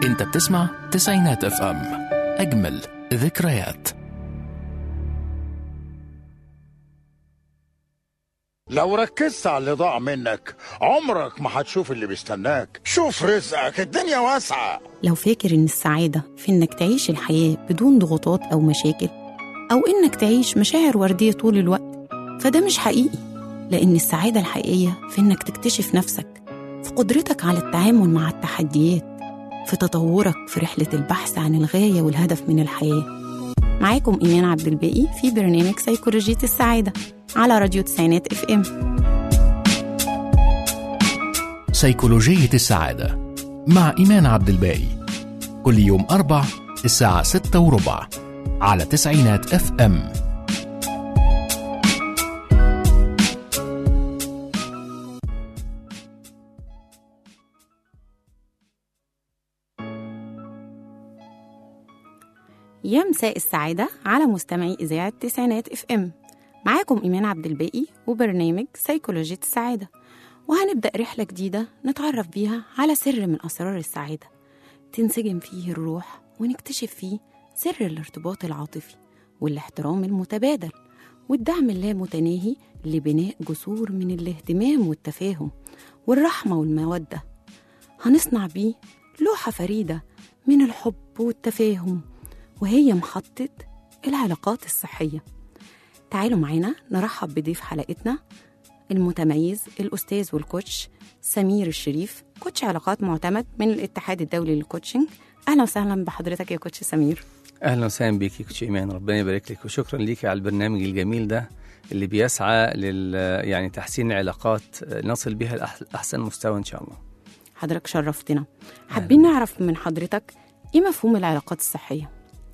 انت بتسمع تسعينات اف ام اجمل ذكريات لو ركزت على اللي ضاع منك عمرك ما هتشوف اللي بيستناك شوف رزقك الدنيا واسعة لو فاكر إن السعادة في إنك تعيش الحياة بدون ضغوطات أو مشاكل أو إنك تعيش مشاعر وردية طول الوقت فده مش حقيقي لأن السعادة الحقيقية في إنك تكتشف نفسك في قدرتك على التعامل مع التحديات في تطورك في رحلة البحث عن الغاية والهدف من الحياة معاكم إيمان عبد الباقي في برنامج سيكولوجية السعادة على راديو تسعينات اف ام سيكولوجية السعادة مع إيمان عبد الباقي كل يوم أربع الساعة ستة وربع على تسعينات اف ام يا مساء السعادة على مستمعي إذاعة تسعينات اف ام معاكم إيمان عبد الباقي وبرنامج سيكولوجية السعادة وهنبدأ رحلة جديدة نتعرف بيها على سر من أسرار السعادة تنسجم فيه الروح ونكتشف فيه سر الارتباط العاطفي والاحترام المتبادل والدعم اللامتناهي لبناء جسور من الاهتمام والتفاهم والرحمة والمودة هنصنع بيه لوحة فريدة من الحب والتفاهم وهي محطة العلاقات الصحية تعالوا معانا نرحب بضيف حلقتنا المتميز الأستاذ والكوتش سمير الشريف كوتش علاقات معتمد من الاتحاد الدولي للكوتشنج أهلا وسهلا بحضرتك يا كوتش سمير اهلا وسهلا بيك يا كوتش ايمان ربنا يبارك لك وشكرا ليك على البرنامج الجميل ده اللي بيسعى لل يعني تحسين العلاقات نصل بها لاحسن مستوى ان شاء الله حضرتك شرفتنا حابين نعرف من حضرتك إيه مفهوم العلاقات الصحية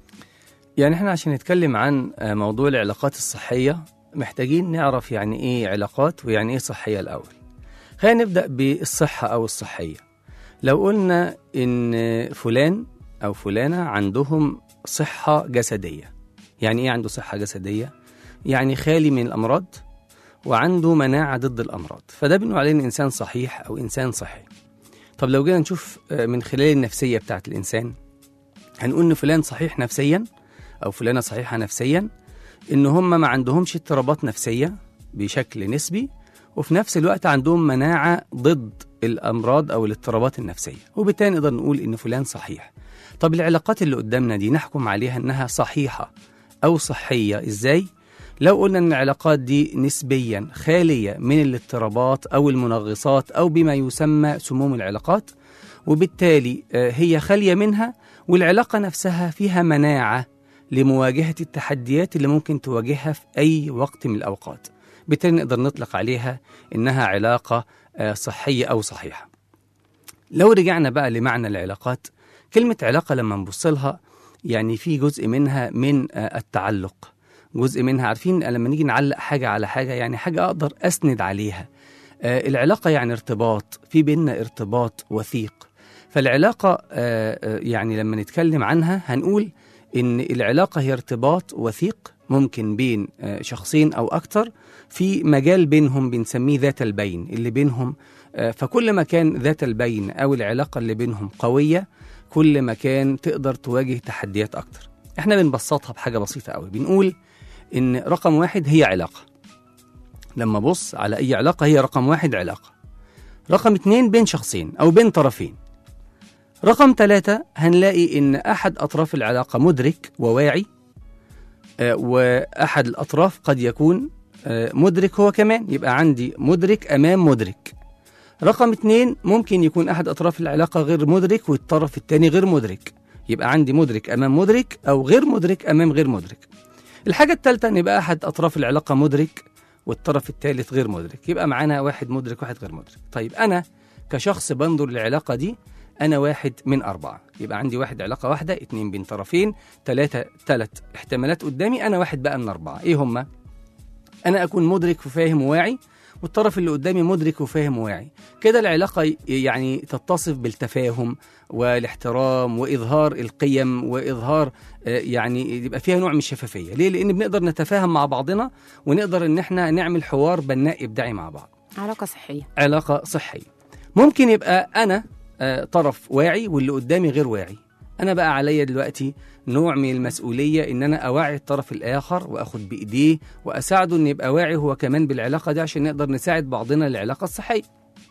يعني احنا عشان نتكلم عن موضوع العلاقات الصحيه محتاجين نعرف يعني ايه علاقات ويعني ايه صحيه الاول خلينا نبدا بالصحه او الصحيه لو قلنا ان فلان او فلانه عندهم صحه جسديه يعني ايه عنده صحه جسديه يعني خالي من الامراض وعنده مناعه ضد الامراض فده بنقول عليه إن انسان صحيح او انسان صحي طب لو جينا نشوف من خلال النفسيه بتاعت الانسان هنقول ان فلان صحيح نفسيا او فلانه صحيحه نفسيا ان هم ما عندهمش اضطرابات نفسيه بشكل نسبي وفي نفس الوقت عندهم مناعه ضد الامراض او الاضطرابات النفسيه وبالتالي نقدر نقول ان فلان صحيح طب العلاقات اللي قدامنا دي نحكم عليها انها صحيحه او صحيه ازاي لو قلنا ان العلاقات دي نسبيا خاليه من الاضطرابات او المنغصات او بما يسمى سموم العلاقات وبالتالي هي خاليه منها والعلاقه نفسها فيها مناعه لمواجهة التحديات اللي ممكن تواجهها في أي وقت من الأوقات بالتالي نقدر نطلق عليها إنها علاقة صحية أو صحيحة لو رجعنا بقى لمعنى العلاقات كلمة علاقة لما نبص لها يعني في جزء منها من التعلق جزء منها عارفين لما نيجي نعلق حاجة على حاجة يعني حاجة أقدر أسند عليها العلاقة يعني ارتباط في بيننا ارتباط وثيق فالعلاقة يعني لما نتكلم عنها هنقول ان العلاقه هي ارتباط وثيق ممكن بين شخصين او اكثر في مجال بينهم بنسميه ذات البين اللي بينهم فكل ما كان ذات البين او العلاقه اللي بينهم قويه كل ما كان تقدر تواجه تحديات اكتر احنا بنبسطها بحاجه بسيطه قوي بنقول ان رقم واحد هي علاقه لما بص على اي علاقه هي رقم واحد علاقه رقم اتنين بين شخصين او بين طرفين رقم ثلاثة هنلاقي إن أحد أطراف العلاقة مدرك وواعي آه وأحد الأطراف قد يكون آه مدرك هو كمان يبقى عندي مدرك أمام مدرك رقم اثنين ممكن يكون أحد أطراف العلاقة غير مدرك والطرف الثاني غير مدرك يبقى عندي مدرك أمام مدرك أو غير مدرك أمام غير مدرك الحاجة الثالثة أن يبقى أحد أطراف العلاقة مدرك والطرف الثالث غير مدرك يبقى معانا واحد مدرك واحد غير مدرك طيب أنا كشخص بنظر للعلاقة دي أنا واحد من أربعة يبقى عندي واحد علاقة واحدة اتنين بين طرفين تلاتة تلات احتمالات قدامي أنا واحد بقى من أربعة إيه هما؟ أنا أكون مدرك وفاهم وواعي والطرف اللي قدامي مدرك وفاهم وواعي كده العلاقة يعني تتصف بالتفاهم والاحترام وإظهار القيم وإظهار يعني يبقى فيها نوع من الشفافية ليه؟ لأن بنقدر نتفاهم مع بعضنا ونقدر إن احنا نعمل حوار بناء إبداعي مع بعض علاقة صحية علاقة صحية ممكن يبقى أنا آه، طرف واعي واللي قدامي غير واعي انا بقى عليا دلوقتي نوع من المسؤوليه ان انا اوعي الطرف الاخر واخد بايديه واساعده ان يبقى واعي هو كمان بالعلاقه دي عشان نقدر نساعد بعضنا للعلاقه الصحيه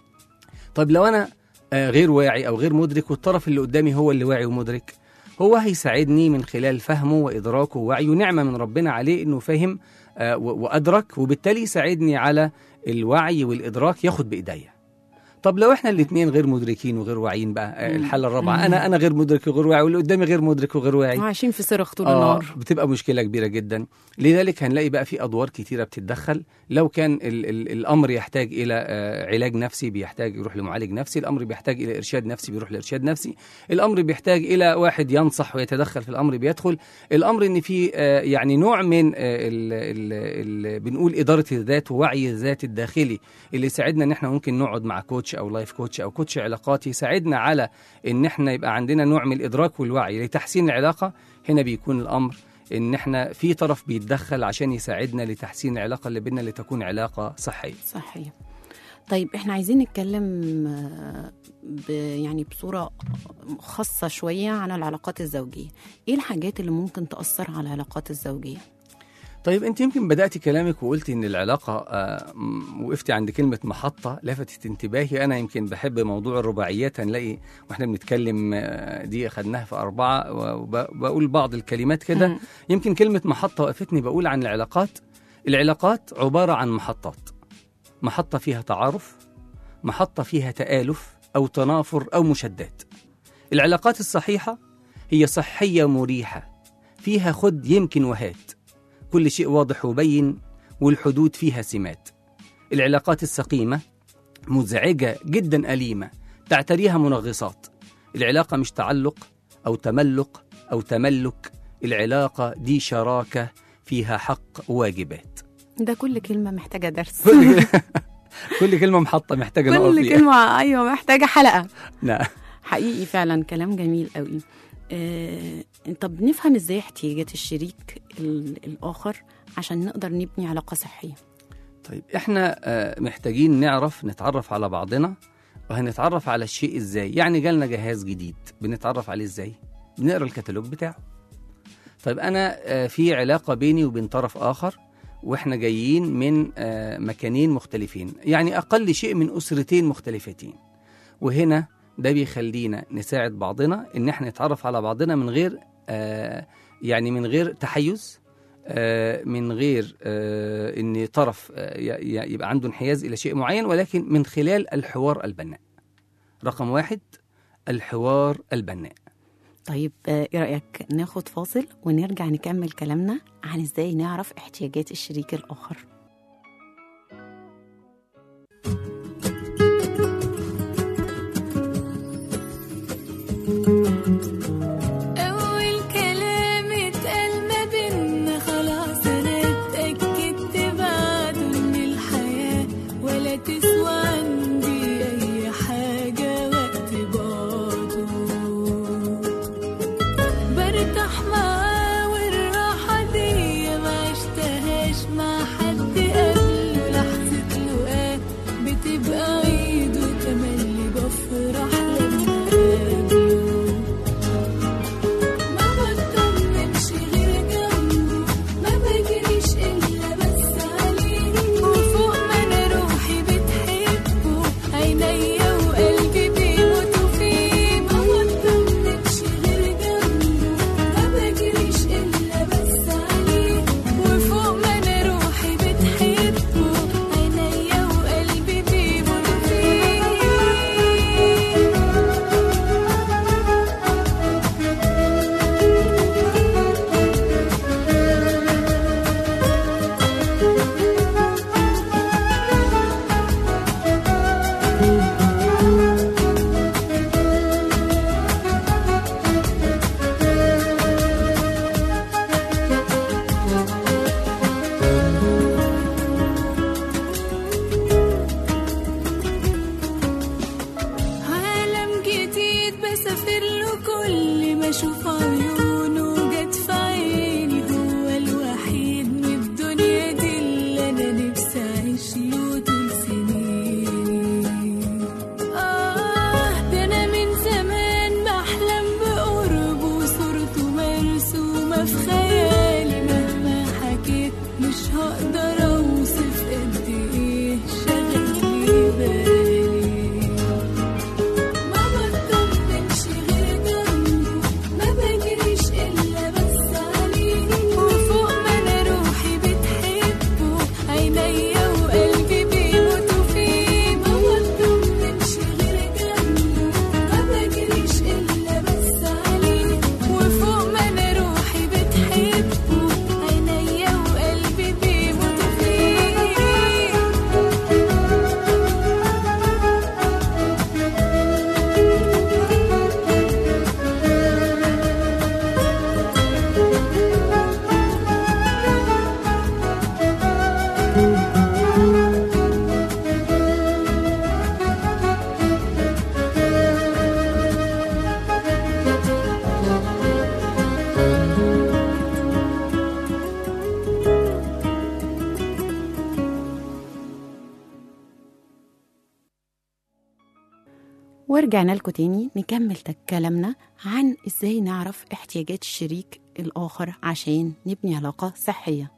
طيب لو انا آه، غير واعي او غير مدرك والطرف اللي قدامي هو اللي واعي ومدرك هو هيساعدني من خلال فهمه وادراكه ووعيه نعمه من ربنا عليه انه فهم آه، و- وادرك وبالتالي يساعدني على الوعي والادراك ياخد بايديا طب لو احنا الاثنين غير مدركين وغير واعيين بقى آه، الحاله الرابعه انا انا غير مدرك وغير واعي واللي قدامي غير مدرك وغير واعي عايشين في صرخ طول آه النهار بتبقى مشكله كبيره جدا لذلك هنلاقي بقى في ادوار كتيره بتتدخل لو كان ال ال الامر يحتاج الى آه علاج نفسي بيحتاج يروح لمعالج نفسي الامر بيحتاج الى ارشاد نفسي بيروح لارشاد نفسي الامر بيحتاج الى واحد ينصح ويتدخل في الامر بيدخل الامر ان في آه يعني نوع من آه ال ال ال بنقول اداره الذات ووعي الذات الداخلي اللي يساعدنا ان احنا ممكن نقعد مع كوتش او لايف كوتش او كوتش علاقات يساعدنا على ان احنا يبقى عندنا نوع من الادراك والوعي لتحسين العلاقه هنا بيكون الامر ان احنا في طرف بيتدخل عشان يساعدنا لتحسين العلاقه اللي بيننا لتكون علاقه صحيه صحيح طيب احنا عايزين نتكلم آه، ب يعني بصورة خاصة شوية عن العلاقات الزوجية ايه الحاجات اللي ممكن تأثر على العلاقات الزوجية طيب انت يمكن بداتي كلامك وقلتي ان العلاقه آه، م- وقفتي عند كلمه محطه لفتت انتباهي انا يمكن بحب موضوع الرباعيات هنلاقي واحنا بنتكلم آه، دي اخدناها في اربعه وبقول بعض الكلمات كده مم. يمكن كلمه محطه وقفتني بقول عن العلاقات العلاقات عباره عن محطات محطه فيها تعارف محطه فيها تالف او تنافر او مشادات العلاقات الصحيحه هي صحيه مريحه فيها خد يمكن وهات كل شيء واضح وبين والحدود فيها سمات العلاقات السقيمة مزعجة جدا أليمة تعتريها منغصات العلاقة مش تعلق أو تملق أو تملك العلاقة دي شراكة فيها حق وواجبات ده كل كلمة محتاجة درس كل كل كلمة محطة محتاجة نقف كل فيها كلمة أيوة محتاجة حلقة نعم حقيقي فعلا كلام جميل قوي آه، طب نفهم ازاي احتياجات الشريك ال- الآخر عشان نقدر نبني علاقة صحية طيب احنا آه، محتاجين نعرف نتعرف على بعضنا وهنتعرف على الشيء ازاي يعني جالنا جهاز جديد بنتعرف عليه ازاي بنقرا الكتالوج بتاعه طيب انا آه، في علاقه بيني وبين طرف اخر واحنا جايين من آه، مكانين مختلفين يعني اقل شيء من اسرتين مختلفتين وهنا ده بيخلينا نساعد بعضنا ان احنا نتعرف على بعضنا من غير آه، يعني من غير تحيز آه، من غير آه، ان طرف آه، ي- ي- يبقى عنده انحياز الى شيء معين ولكن من خلال الحوار البناء رقم واحد الحوار البناء طيب آه، ايه رأيك ناخد فاصل ونرجع نكمل كلامنا عن ازاي نعرف احتياجات الشريك الآخر أول كلام اتقال ما بينا خلاص أنا اتأكدت بعده إن الحياة ولا تسوى عندي أي حاجة وقت بعده برتاح معاه والراحة دي ما عشتهاش مع حد قبله لحظة لقاه بتبقى عيد وتملي بفرح لما قابله ما بطمنش غير جنبه ما بجريش الا بس عليه وفوق ما انا روحي بتحبه عينيا وقلبي بيموتوا فيه ما بطمنش غير جنبه ما بجريش الا بس عليه وفوق ما انا روحي بتحبه عينيا وقلبي بيموتوا فيه عالم جديد بسافر له كل ما اشوف عيونه جت في عيني هو الوحيد من الدنيا دي اللي انا نفسي اعيش له طول سنين اه ده انا من ورجعنا لكم تاني نكمل تك- كلامنا عن ازاي نعرف احتياجات الشريك الآخر عشان نبني علاقة صحية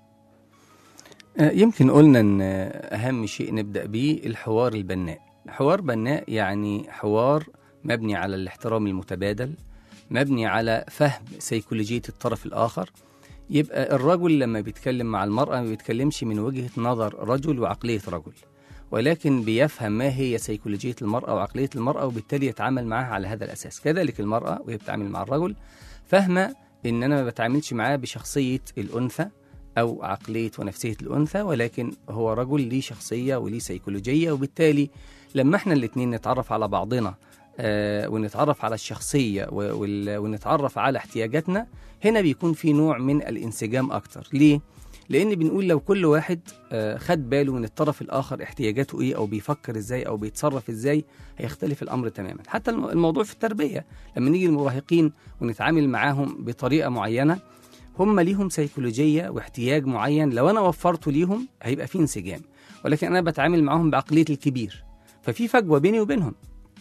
آه، يمكن قلنا ان آه، اهم شيء نبدا بيه الحوار البناء حوار بناء يعني حوار مبني على الاحترام المتبادل مبني على فهم سيكولوجيه الطرف الاخر يبقى الرجل لما بيتكلم مع المراه ما بيتكلمش من وجهه نظر رجل وعقليه رجل ولكن بيفهم ما هي سيكولوجيه المراه وعقليه المراه وبالتالي يتعامل معها على هذا الاساس كذلك المراه وهي بتتعامل مع الرجل فاهمه ان انا ما بتعاملش معاه بشخصيه الانثى أو عقلية ونفسية الأنثى ولكن هو رجل ليه شخصية وليه سيكولوجية وبالتالي لما احنا الاتنين نتعرف على بعضنا آه ونتعرف على الشخصية و- وال- ونتعرف على احتياجاتنا هنا بيكون في نوع من الانسجام أكتر ليه؟ لأن بنقول لو كل واحد آه خد باله من الطرف الآخر احتياجاته إيه أو بيفكر إزاي أو بيتصرف إزاي هيختلف الأمر تماما حتى الم- الموضوع في التربية لما نيجي المراهقين ونتعامل معاهم بطريقة معينة هم ليهم سيكولوجية واحتياج معين لو أنا وفرته ليهم هيبقى في انسجام ولكن أنا بتعامل معاهم بعقلية الكبير ففي فجوة بيني وبينهم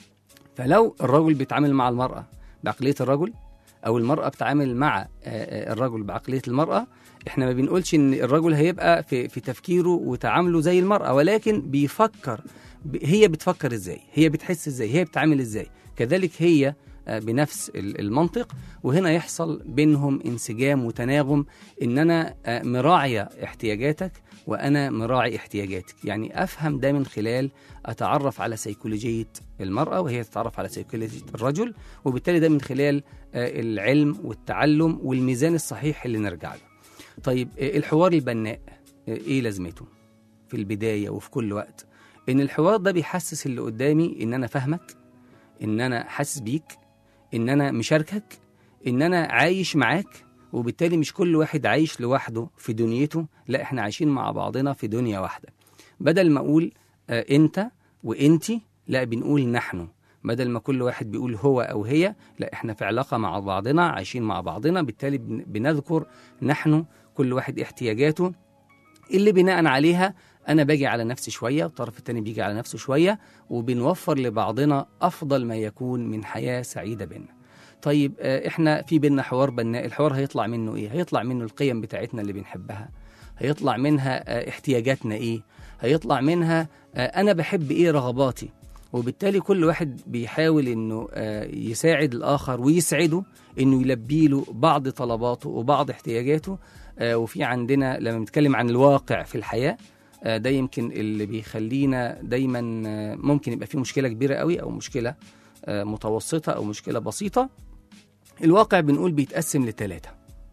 فلو الرجل بيتعامل مع المرأة بعقلية الرجل أو المرأة بتعامل مع آه، آه، الرجل بعقلية المرأة احنا ما بنقولش ان الرجل هيبقى في, في تفكيره وتعامله زي المرأة ولكن بيفكر ب- هي بتفكر ازاي هي بتحس ازاي هي بتعامل ازاي كذلك هي آه، بنفس ال- المنطق وهنا يحصل بينهم انسجام وتناغم ان انا آه، مراعية احتياجاتك وانا مراعي احتياجاتك يعني افهم ده من خلال اتعرف على سيكولوجية المرأة وهي تتعرف على سيكولوجية الرجل وبالتالي ده من خلال آه، العلم والتعلم والميزان الصحيح اللي نرجع له طيب آه، الحوار البناء آه، ايه لازمته في البداية وفي كل وقت ان الحوار ده بيحسس اللي قدامي ان انا فاهمك ان انا حاسس بيك ان انا مشاركك ان انا عايش معاك وبالتالي مش كل واحد عايش لوحده في دنيته لا احنا عايشين مع بعضنا في دنيا واحدة بدل ما اقول آه انت وانتي لا بنقول نحن بدل ما كل واحد بيقول هو او هي لا احنا في علاقة مع بعضنا عايشين مع بعضنا بالتالي بن- بنذكر نحن كل واحد احتياجاته اللي بناء عليها انا باجي على نفسي شويه والطرف التاني بيجي على نفسه شويه وبنوفر لبعضنا افضل ما يكون من حياه سعيده بينا طيب آه، احنا في بينا حوار بناء الحوار هيطلع منه ايه هيطلع منه القيم بتاعتنا اللي بنحبها هيطلع منها آه، احتياجاتنا ايه هيطلع منها آه، انا بحب ايه رغباتي وبالتالي كل واحد بيحاول انه آه، يساعد الاخر ويسعده انه يلبي له بعض طلباته وبعض احتياجاته آه، وفي عندنا لما بنتكلم عن الواقع في الحياه آه، ده يمكن اللي بيخلينا دايما آه، ممكن يبقى فيه مشكله كبيره قوي او مشكله آه، متوسطه او مشكله بسيطه الواقع بنقول بيتقسم لثلاثه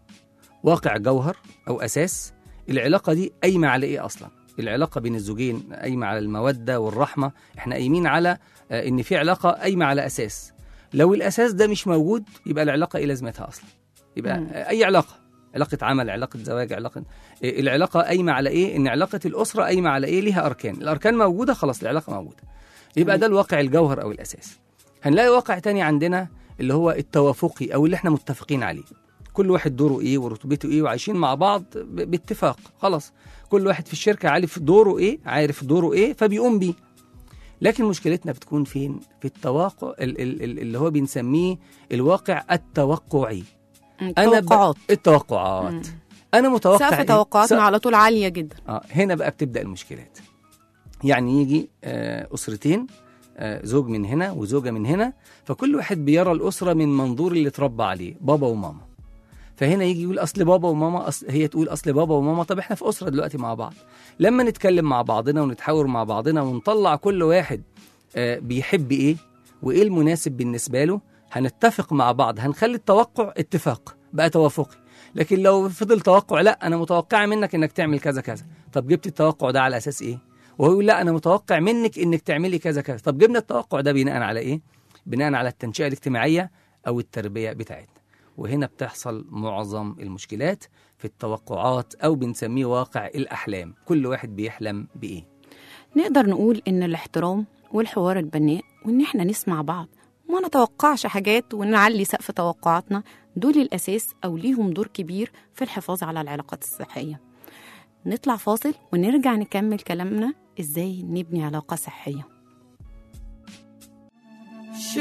واقع جوهر او اساس العلاقه دي قايمه على ايه اصلا العلاقه بين الزوجين قايمه على الموده والرحمه احنا قايمين على آه، ان في علاقه قايمه على اساس لو الاساس ده مش موجود يبقى العلاقه ايه لازمتها اصلا يبقى مم. آه، اي علاقه علاقه عمل علاقه زواج علاقه آه، العلاقه قايمه على ايه ان علاقه الاسره قايمه على ايه ليها اركان الاركان موجوده خلاص العلاقه موجوده يبقى ده الواقع الجوهر او الاساس هنلاقي واقع تاني عندنا اللي هو التوافقي او اللي احنا متفقين عليه كل واحد دوره ايه ورتبته ايه وعايشين مع بعض ب- باتفاق خلاص كل واحد في الشركه عارف دوره ايه عارف دوره ايه فبيقوم بيه لكن مشكلتنا بتكون فين في التواقع ال- ال- ال- اللي هو بنسميه الواقع التوقعي انا ب- توقعات التوقعات مم. انا متوقع سقف إيه؟ توقعاتنا سقف- على طول عالية جدا اه هنا بقى بتبدا المشكلات يعني يجي آه اسرتين آه زوج من هنا وزوجه من هنا فكل واحد بيرى الاسره من منظور اللي اتربى عليه بابا وماما فهنا يجي يقول اصل بابا وماما أصل هي تقول اصل بابا وماما طب احنا في اسره دلوقتي مع بعض لما نتكلم مع بعضنا ونتحاور مع بعضنا ونطلع كل واحد آه بيحب ايه وايه المناسب بالنسبه له هنتفق مع بعض هنخلي التوقع اتفاق بقى توافقي لكن لو فضل توقع لا انا متوقعه منك انك تعمل كذا كذا طب جبت التوقع ده على اساس ايه وهو يقول لا انا متوقع منك انك تعملي كذا كذا طب جبنا التوقع ده بناء على ايه بناء على التنشئه الاجتماعيه او التربيه بتاعتنا وهنا بتحصل معظم المشكلات في التوقعات او بنسميه واقع الاحلام كل واحد بيحلم بايه نقدر نقول إن الاحترام والحوار البناء وإن إحنا نسمع بعض وما نتوقعش حاجات ونعلي سقف توقعاتنا دول الأساس أو ليهم دور كبير في الحفاظ على العلاقات الصحية نطلع فاصل ونرجع نكمل كلامنا إزاي نبني علاقة صحية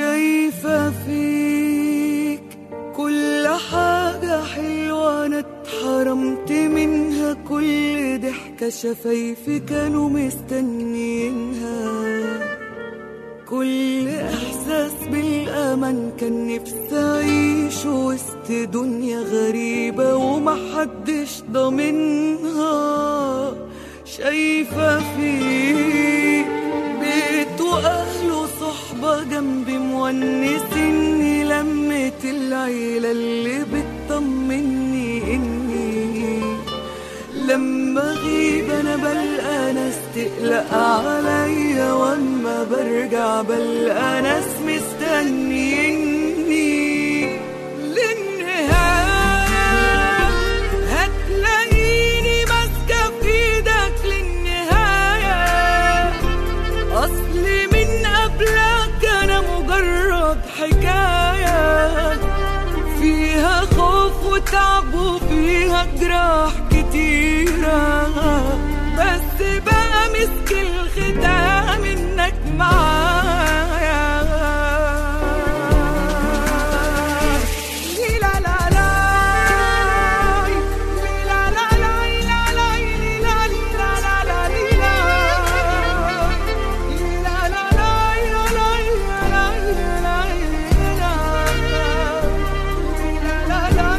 شايفة فيك كل حاجة حلوة أنا اتحرمت منها كل ضحكة شفايفي كانوا مستنيينها كل إحساس بالأمان كان نفسي أعيش وسط دنيا غريبة ومحدش ضامنها شايفة فيك بيت وأهله صحبة جنبي مونسيني لمة العيلة اللي بتطمني إني لما اغيب انا بلقى ناس تقلق عليا واما برجع بلقى ناس مستنيني للنهاية هتلاقيني ماسكة في ايدك للنهاية اصلي من قبلك انا مجرد حكايه فيها خوف وتعب وفيها جراح كتيرة بس بقى مسك الختام انك معايا لي لا لا لا لي لا لا لا لا لا لي لا لي لا لا لا لي لا لي لا لا لا لا لا لا لا لا لا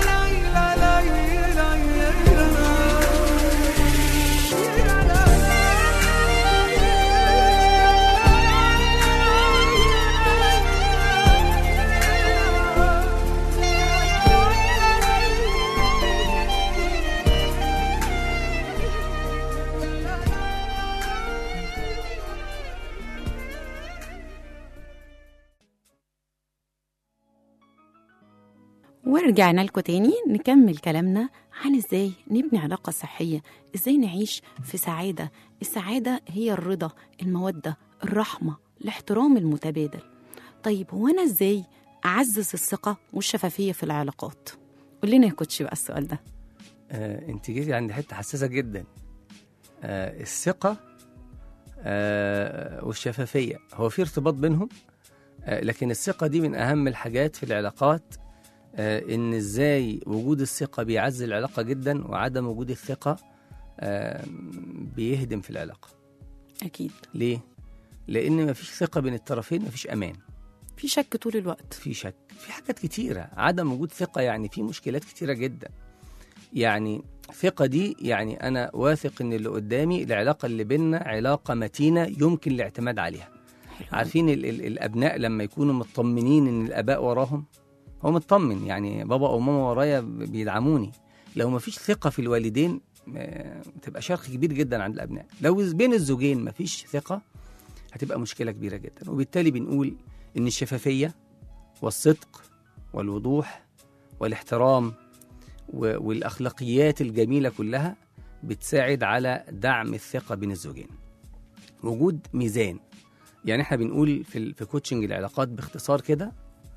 ورجعنا لكم تاني نكمل كلامنا عن ازاي نبني علاقة صحية ازاي نعيش في سعادة السعادة هي الرضا المودة الرحمة الاحترام المتبادل طيب هو انا ازاي اعزز الثقة والشفافية في العلاقات قول لنا يا كوتشي بقى السؤال ده آه، انت جيتي عند حته حساسه جدا آه، الثقه آه، والشفافيه هو في ارتباط بينهم آه، لكن الثقه دي من اهم الحاجات في العلاقات آه، ان ازاي وجود الثقه بيعزز العلاقه جدا وعدم وجود الثقه آه، بيهدم في العلاقه اكيد ليه لان مفيش ثقه بين الطرفين مفيش امان في شك طول الوقت في شك في حاجات كتيرة عدم وجود ثقة يعني في مشكلات كتيرة جدا يعني ثقة دي يعني أنا واثق إن اللي قدامي العلاقة اللي بينا علاقة متينة يمكن الاعتماد عليها حلو. عارفين ال ال الأبناء لما يكونوا مطمنين إن الآباء وراهم هو مطمن يعني بابا أو ماما ورايا بيدعموني لو ما فيش ثقة في الوالدين آه، تبقى شرخ كبير جدا عند الأبناء لو بين الزوجين ما فيش ثقة هتبقى مشكلة كبيرة جدا وبالتالي بنقول إن الشفافية والصدق والوضوح والاحترام و- والأخلاقيات الجميلة كلها بتساعد على دعم الثقة بين الزوجين وجود ميزان يعني احنا بنقول في ال- في كوتشنج العلاقات باختصار كده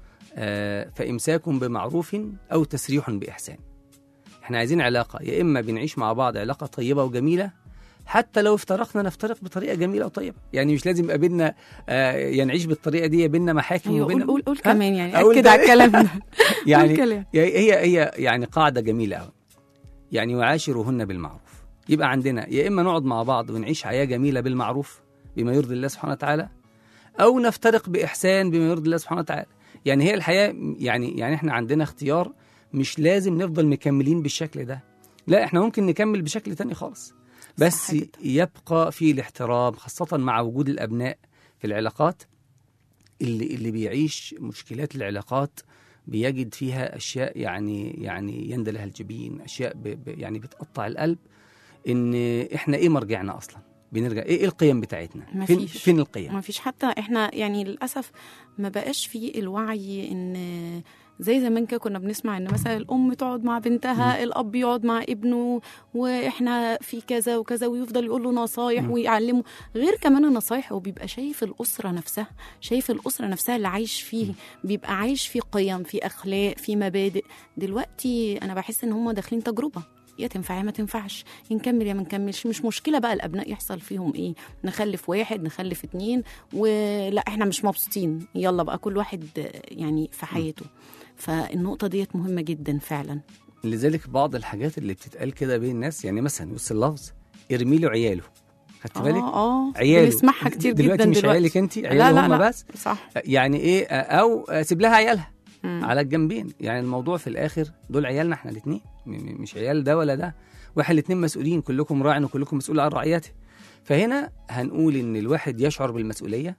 آه، فإمساك بمعروف أو تسريح بإحسان احنا عايزين علاقة يا إما بنعيش مع بعض علاقة طيبة وجميلة حتى لو افترقنا نفترق بطريقة جميلة وطيبة يعني مش لازم يبقى بينا آه، يا نعيش بالطريقة دي يا بينا محاكم ايوه وبينا قول قول قول ها؟ كمان يعني أقول اكد ده على إيه؟ الكلام ده يعني قول كلام. هي هي يعني قاعدة جميلة قوي يعني وعاشروهن بالمعروف يبقى عندنا يا إما نقعد مع بعض ونعيش حياة جميلة بالمعروف بما يرضي الله سبحانه وتعالى أو نفترق بإحسان بما يرضي الله سبحانه وتعالى يعني هي الحياة يعني يعني إحنا عندنا اختيار مش لازم نفضل مكملين بالشكل ده لا إحنا ممكن نكمل بشكل تاني خالص بس صح جدا. يبقى في الاحترام خاصة مع وجود الأبناء في العلاقات اللي اللي بيعيش مشكلات العلاقات بيجد فيها اشياء يعني يعني يندى لها الجبين اشياء ب ب يعني بتقطع القلب ان احنا ايه مرجعنا اصلا بنرجع ايه, إيه القيم بتاعتنا فين مفيش. فين القيم ما فيش حتى احنا يعني للاسف ما بقاش في الوعي ان زي زمان كده كنا بنسمع ان مثلا الام تقعد مع بنتها الاب يقعد مع ابنه واحنا في كذا وكذا ويفضل يقول له نصايح ويعلمه غير كمان النصايح هو بيبقى شايف الاسره نفسها شايف الاسره نفسها اللي عايش فيه بيبقى عايش في قيم في اخلاق في مبادئ دلوقتي انا بحس ان هم داخلين تجربه يا تنفع يا ما تنفعش يا نكمل يا ما نكملش مش مشكله بقى الابناء يحصل فيهم ايه نخلف واحد نخلف اتنين ولا احنا مش مبسوطين يلا بقى كل واحد يعني في حياته فالنقطه ديت مهمه جدا فعلا لذلك بعض الحاجات اللي بتتقال كده بين الناس يعني مثلا بص اللفظ ارمي له عياله خدت بالك اه اه عياله بنسمعها كتير دلوقتي جدا مش دلوقتي عيالك انت لا عياله لا هم لا بس صح يعني ايه او سيب لها عيالها مم. على الجنبين يعني الموضوع في الاخر دول عيالنا احنا الاثنين مش عيال ده ولا ده واحنا الاثنين مسؤولين كلكم راع وكلكم مسؤول عن رعيته فهنا هنقول ان الواحد يشعر بالمسؤوليه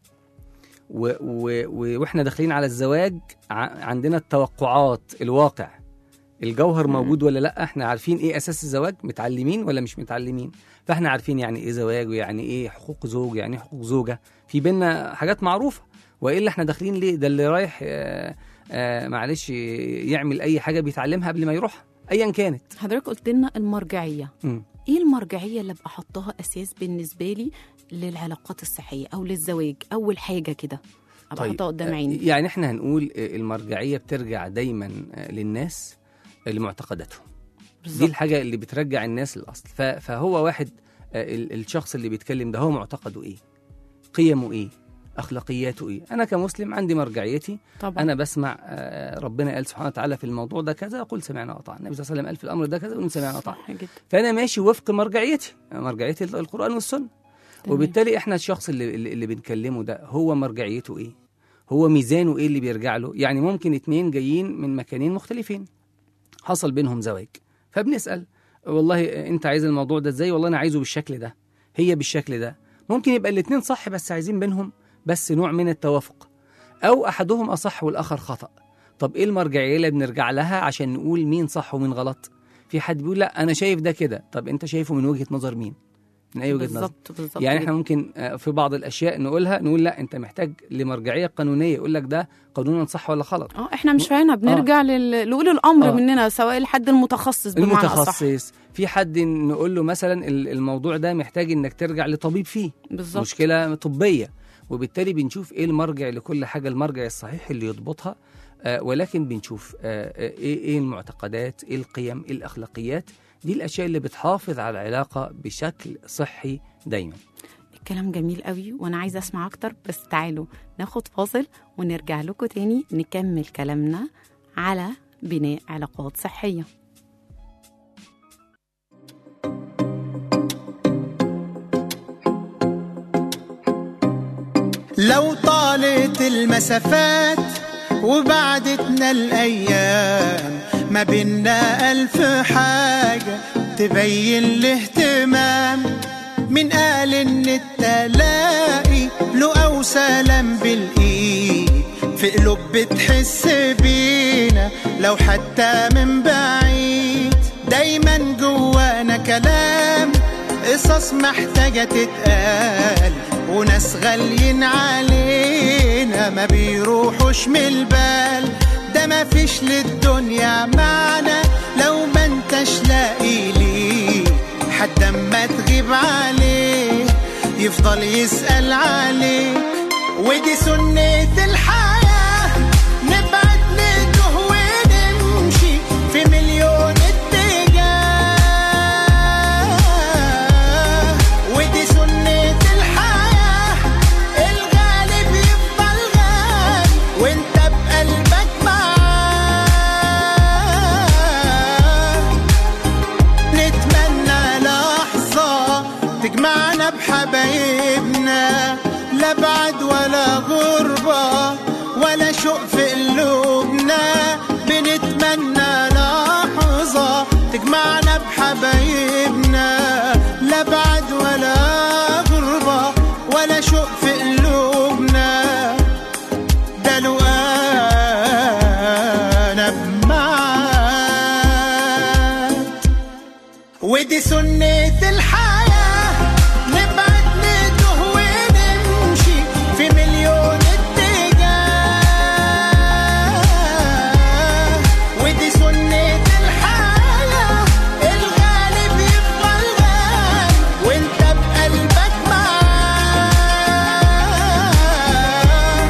و و و واحنا داخلين على الزواج ع- عندنا التوقعات الواقع الجوهر مم. موجود ولا لا احنا عارفين ايه اساس الزواج متعلمين ولا مش متعلمين فاحنا عارفين يعني ايه زواج ويعني ايه حقوق زوج يعني ايه حقوق زوجه في بينا حاجات معروفه والا احنا داخلين ليه ده اللي رايح آه آه معلش يعمل اي حاجه بيتعلمها قبل ما يروح ايا كانت حضرتك قلت لنا المرجعيه مم. ايه المرجعيه اللي ابقى احطها اساس بالنسبه لي للعلاقات الصحيه او للزواج اول حاجه كده ابقى احطها قدام عيني يعني احنا هنقول آه، المرجعيه بترجع دايما آه، للناس لمعتقداتهم دي بالظبط الحاجه اللي بترجع الناس للاصل ف- فهو واحد آه، ال- الشخص اللي بيتكلم ده هو معتقده ايه قيمه ايه اخلاقياته ايه انا كمسلم عندي مرجعيتي طبعا انا بسمع آه، ربنا قال سبحانه وتعالى في الموضوع ده كذا اقول سمعنا وأطعنا النبي صلى الله عليه وسلم قال في الامر ده كذا اقول سمعنا وأطعنا صح جدا فانا ماشي وفق مرجعيتي مرجعيتي القران والسنه تمام. وبالتالي احنا الشخص اللي, اللي اللي بنكلمه ده هو مرجعيته ايه هو ميزانه ايه اللي بيرجع له يعني ممكن اتنين جايين من مكانين مختلفين حصل بينهم زواج فبنسال والله انت عايز الموضوع ده ازاي والله انا عايزه بالشكل ده هي بالشكل ده ممكن يبقى الاتنين صح بس عايزين بينهم بس نوع من التوافق او احدهم اصح والاخر خطا طب ايه المرجعيه اللي بنرجع لها عشان نقول مين صح ومين غلط في حد بيقول لا انا شايف ده كده طب انت شايفه من وجهه نظر مين من اي وجهه نظر بالظبط بالظبط يعني كده. احنا ممكن آه، في بعض الاشياء نقولها نقول لا انت محتاج لمرجعيه قانونيه يقول لك ده قانونا صح ولا غلط اه احنا مش هنا بنرجع لل... لأولي الامر آه. مننا سواء الحد المتخصص بمعنى اصح المتخصص في حد نقول له مثلا ال- الموضوع ده محتاج انك ترجع لطبيب فيه بالظبط مشكله طبيه وبالتالي بنشوف ايه المرجع لكل حاجه المرجع الصحيح اللي يضبطها آه ولكن بنشوف آه آه، ايه ايه المعتقدات ايه القيم ايه الاخلاقيات دي الاشياء اللي بتحافظ على العلاقه بشكل صحي دايما الكلام جميل قوي وانا عايزه اسمع اكتر بس تعالوا ناخد فاصل ونرجع لكم تاني نكمل كلامنا على بناء علاقات صحيه لو طالت المسافات وبعدتنا الأيام ما بينا ألف حاجة تبين الاهتمام من قال إن التلاقي له أو سلام بالإيد في قلوب بتحس بينا لو حتى من بعيد دايما جوانا كلام قصص محتاجة تتقال وناس غاليين علينا ما بيروحوش من البال ده ما فيش للدنيا معنى لو ما انتش لاقي ليه حد اما تغيب عليه يفضل يسأل عليك ودي سنة الحياة نبعد نتوه ونمشي في مليون اتجاه ودي سنة الحياة الغالب يفضل غالي وانت بقلبك معاه نتمنى لحظة تجمعنا بحبايبنا لا بعد ولا غربة ولا شوق في قلوبنا بنتمنى لحظة تجمعنا بحبايبنا لا بعد ولا غربة ولا شوق في قلوبنا ده لو انا بمعاك ودي سنة الحياة نبعد نتوه ونمشي في مليون اتجاه ودي سنة الحياة الغالب يفضل غالي وانت بقلبك معاه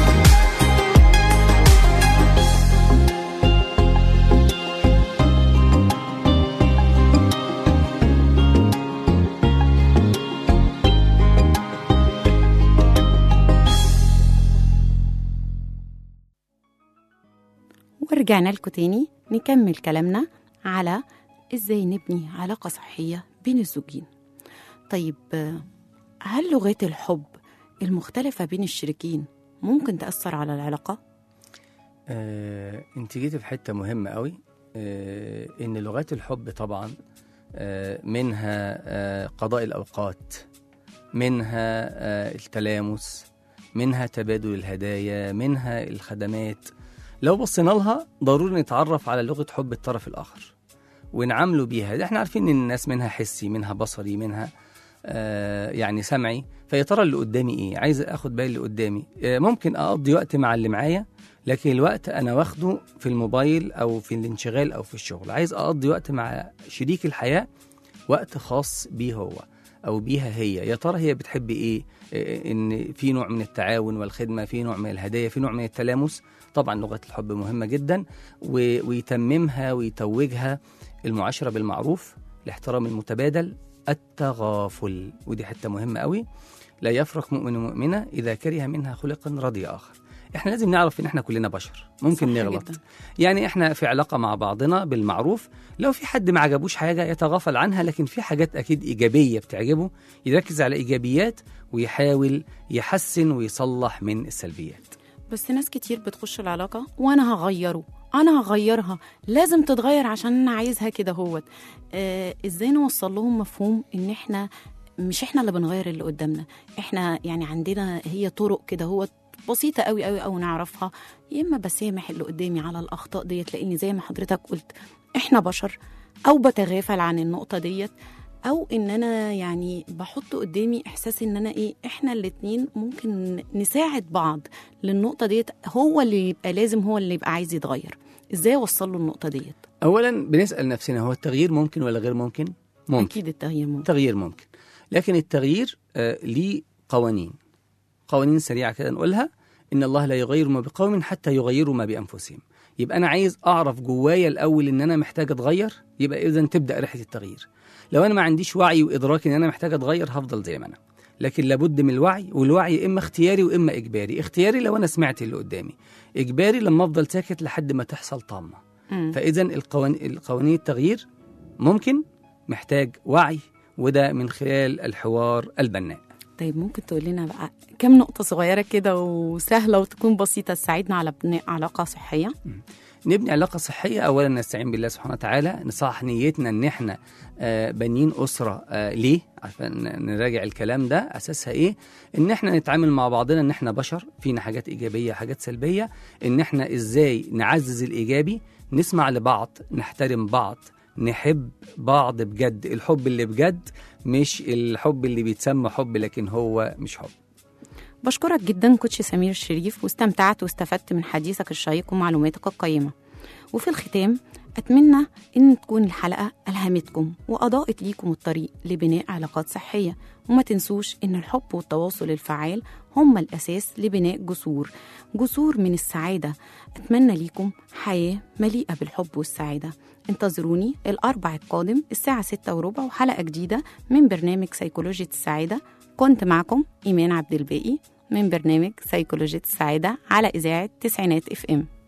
ورجعنا لكم تاني نكمل كلامنا على ازاي نبني علاقة صحية بين الزوجين طيب آه، هل لغات الحب المختلفة بين الشريكين ممكن تأثر على العلاقة؟ آه، انت جيتي في حته مهمه قوي آه، ان لغات الحب طبعا آه، منها آه، قضاء الاوقات منها آه، التلامس منها تبادل الهدايا منها الخدمات لو بصينا لها ضروري نتعرف على لغه حب الطرف الاخر ونعامله بيها احنا عارفين ان الناس منها حسي منها بصري منها آه يعني سمعي فيا ترى اللي قدامي ايه عايز اخد بالي اللي قدامي آه ممكن اقضي وقت مع اللي معايا لكن الوقت انا واخده في الموبايل او في الانشغال او في الشغل عايز اقضي وقت مع شريك الحياه وقت خاص بيه هو او بيها هي يا ترى هي بتحب ايه إيه، ان في نوع من التعاون والخدمه في نوع من الهدايا في نوع من التلامس طبعا لغه الحب مهمه جدا و- ويتممها ويتوجها المعاشره بالمعروف الاحترام المتبادل التغافل ودي حته مهمه قوي لا يفرق مؤمن مؤمنه اذا كره منها خلقا رضي اخر احنا لازم نعرف ان احنا كلنا بشر ممكن صح نغلط جداً. يعني احنا في علاقه مع بعضنا بالمعروف لو في حد ما عجبوش حاجه يتغافل عنها لكن في حاجات اكيد ايجابيه بتعجبه يركز على ايجابيات ويحاول يحسن ويصلح من السلبيات بس ناس كتير بتخش العلاقة وأنا هغيره أنا هغيرها لازم تتغير عشان أنا عايزها كده هوت آه إزاي نوصل لهم مفهوم إن إحنا مش إحنا اللي بنغير اللي قدامنا إحنا يعني عندنا هي طرق كده هوت بسيطة قوي قوي قوي نعرفها يا إما بسامح اللي قدامي على الأخطاء ديت لأن زي ما حضرتك قلت إحنا بشر أو بتغافل عن النقطة ديت او ان انا يعني بحط قدامي احساس ان انا ايه احنا الاتنين ممكن نساعد بعض للنقطه ديت هو اللي يبقى لازم هو اللي يبقى عايز يتغير ازاي اوصل له النقطه ديت اولا بنسال نفسنا هو التغيير ممكن ولا غير ممكن ممكن اكيد التغيير ممكن التغيير ممكن لكن التغيير آه ليه قوانين قوانين سريعه كده نقولها ان الله لا يغير ما بقوم حتى يغيروا ما بانفسهم يبقى انا عايز اعرف جوايا الاول ان انا محتاج اتغير يبقى اذا تبدا رحله التغيير لو انا ما عنديش وعي وادراك ان انا محتاج اتغير هفضل زي ما انا لكن لابد من الوعي والوعي اما اختياري واما اجباري اختياري لو انا سمعت اللي قدامي اجباري لما افضل ساكت لحد ما تحصل طامه مم. فاذا القوانين القوانين التغيير ممكن محتاج وعي وده من خلال الحوار البناء طيب ممكن تقول لنا بقى كم نقطه صغيره كده وسهله وتكون بسيطه تساعدنا على بناء علاقه صحيه نبني علاقة صحية أولا نستعين بالله سبحانه وتعالى نصحح نيتنا إن إحنا آه، بانيين أسرة آه، ليه عشان نراجع الكلام ده أساسها إيه إن إحنا نتعامل مع بعضنا إن إحنا بشر فينا حاجات إيجابية حاجات سلبية إن إحنا إزاي نعزز الإيجابي نسمع لبعض نحترم بعض نحب بعض بجد الحب اللي بجد مش الحب اللي بيتسمى حب لكن هو مش حب بشكرك جدا كوتش سمير الشريف واستمتعت واستفدت من حديثك الشيق ومعلوماتك القيمة وفي الختام أتمنى إن تكون الحلقة ألهمتكم وأضاءت ليكم الطريق لبناء علاقات صحية وما تنسوش إن الحب والتواصل الفعال هما الأساس لبناء جسور جسور من السعادة أتمنى ليكم حياة مليئة بالحب والسعادة انتظروني الأربع القادم الساعة ستة وربع وحلقة جديدة من برنامج سيكولوجية السعادة كنت معكم إيمان عبد الباقي من برنامج سيكولوجية السعادة على إذاعة تسعينات اف ام